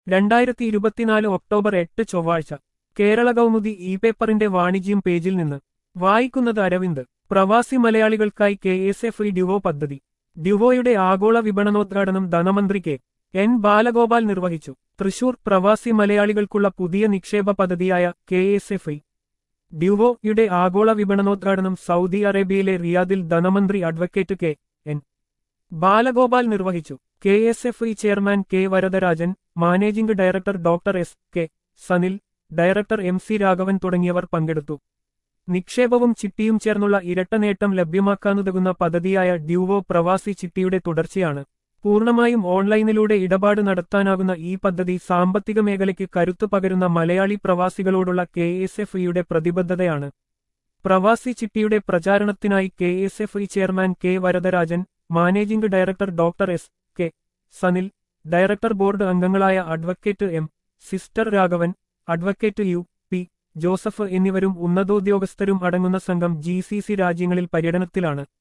രണ്ടായിരത്തി ഇരുപത്തിനാല് ഒക്ടോബർ എട്ട് ചൊവ്വാഴ്ച കേരള കൗമുദി ഇ പേപ്പറിന്റെ വാണിജ്യം പേജിൽ നിന്ന് വായിക്കുന്നത് അരവിന്ദ് പ്രവാസി മലയാളികൾക്കായി K S F E duo പദ്ധതി ഡ്യുവോയുടെ ആഗോള വിപണനോദ്ഘാടനം ധനമന്ത്രി കെ എൻ ബാലഗോപാൽ നിർവഹിച്ചു തൃശൂർ പ്രവാസി മലയാളികൾക്കുള്ള പുതിയ നിക്ഷേപ പദ്ധതിയായ കെ എസ് എഫ് ഐ ഡ്യുവോയുടെ ആഗോള വിപണനോദ്ഘാടനം സൗദി അറേബ്യയിലെ റിയാദിൽ ധനമന്ത്രി അഡ്വക്കേറ്റ് കെ എൻ ബാലഗോപാൽ നിർവഹിച്ചു K S F I chairman K Varadarajan managing director doctor S K Sanil director M C Raghavan തുടങ്ങിയവർ പങ്കെടുത്തു നിക്ഷേപവും ചിട്ടിയും ചേർന്നുള്ള ഇരട്ട നേട്ടം ലഭ്യമാക്കാനുതകുന്ന പദ്ധതിയായ ഡ്യൂവോ പ്രവാസി ചിട്ടിയുടെ തുടർച്ചയാണ് പൂർണ്ണമായും ഓൺലൈനിലൂടെ ഇടപാട് നടത്താനാകുന്ന ഈ പദ്ധതി സാമ്പത്തിക മേഖലയ്ക്ക് കരുത്തു പകരുന്ന മലയാളി പ്രവാസികളോടുള്ള കെ എസ് എഫ് ഇയുടെ പ്രതിബദ്ധതയാണ് പ്രവാസി ചിട്ടിയുടെ പ്രചാരണത്തിനായി K S F I chairman K Varadarajan managing director doctor S K Sanil director board അംഗങ്ങളായ advocate M sister Raghavan advocate U P Joseph എന്നിവരും ഉന്നതോദ്യോഗസ്ഥരും അടങ്ങുന്ന സംഘം ജി സി സി രാജ്യങ്ങളിൽ പര്യടനത്തിലാണ്